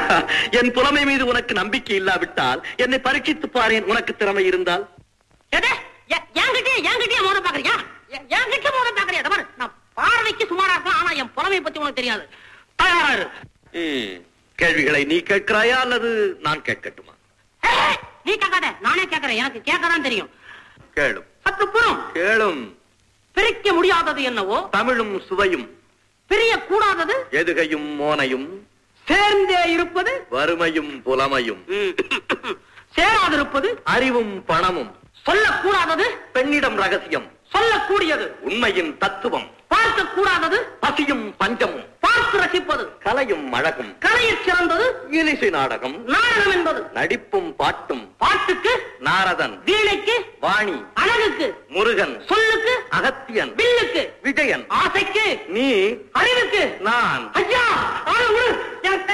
என் புலமை மீது உனக்கு நம்பிக்கை இல்லாவிட்டால் என்னை பரீட்சித்து பாரேன் உனக்கு திறமை இருந்தால் எது? எ- என்கிட்டயே என்கிட்டயே மோத பாக்குறியா எ- என்கிட்ட மோத பாக்குறியா இதோ பாரு, நான் பார்வைக்கு சுமாரா இருக்கலாம் ஆனா என் புலமையை பத்தி உனக்கு தெரியாது தயாரா இரு. ம், கேள்விகளை நீ கேட்கிறாயா அல்லது நான் கேட்கட்டுமா ஏய், நீ கேட்காத நானே கேட்கறேன் எனக்கு கேட்கதான் தெரியும் கேளும் சற்று புறம் கேளும் பிரிக்க முடியாதது என்னவோ தமிழும் சுவையும் பிரிய கூடாதது எதுகையும் மோனையும் சேர்ந்தே இருப்பது வறுமையும் புலமையும் சேராதிருப்பது அறிவும் பணமும் சொல்லக்கூடாதது பெண்ணிடம் ரகசியம் சொல்லக்கூடியது உண்மையின் தத்துவம் பார்க்க கூடாதது பசியும் பஞ்சமும் பார்த்து ரசிப்பது கலையும் அழகும் கலையில் சிறந்தது இலிசை நாடகம் நாடகம் என்பது நடிப்பும் பாட்டும் பாட்டுக்கு நாரதன் வீணைக்கு வாணி அழகுக்கு முருகன் சொல்லுக்கு அகத்தியன் வில்லுக்கு விஜயன் ஆசைக்கு நீ அறிவுக்கு நான் ஐயா ஆள விடு எனக்கு